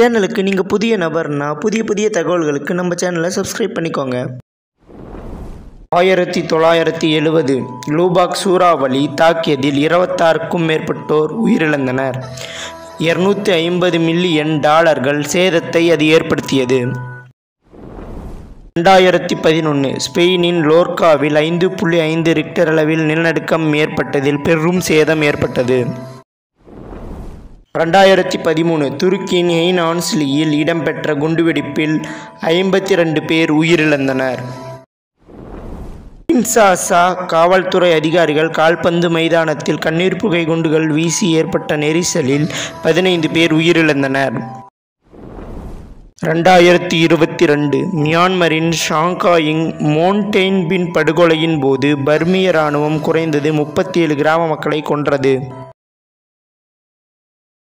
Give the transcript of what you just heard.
சேனலுக்கு நீங்கள் புதிய நபர்னா புதிய புதிய தகவல்களுக்கு நம்ம சேனலை சப்ஸ்கிரைப் பண்ணிக்கோங்க ஆயிரத்தி தொள்ளாயிரத்தி எழுவது லூபாக் சூறாவளி தாக்கியதில் இருபத்தாறுக்கும் மேற்பட்டோர் உயிரிழந்தனர் இருநூற்றி ஐம்பது மில்லியன் டாலர்கள் சேதத்தை அது ஏற்படுத்தியது ரெண்டாயிரத்தி பதினொன்று ஸ்பெயினின் லோர்காவில் ஐந்து புள்ளி ஐந்து ரிக்டர் அளவில் நிலநடுக்கம் ஏற்பட்டதில் பெரும் சேதம் ஏற்பட்டது ரெண்டாயிரத்தி பதிமூணு துருக்கியின் எய்னான்ஸ்லியில் இடம்பெற்ற குண்டுவெடிப்பில் ஐம்பத்தி ரெண்டு பேர் உயிரிழந்தனர் கின்சாசா காவல்துறை அதிகாரிகள் கால்பந்து மைதானத்தில் கண்ணீர் புகை குண்டுகள் வீசி ஏற்பட்ட நெரிசலில் பதினைந்து பேர் உயிரிழந்தனர் ரெண்டாயிரத்தி இருபத்தி ரெண்டு மியான்மரின் ஷாங்காயிங் மோன்டெயின்பின் படுகொலையின் போது பர்மிய இராணுவம் குறைந்தது முப்பத்தி ஏழு கிராம மக்களை கொன்றது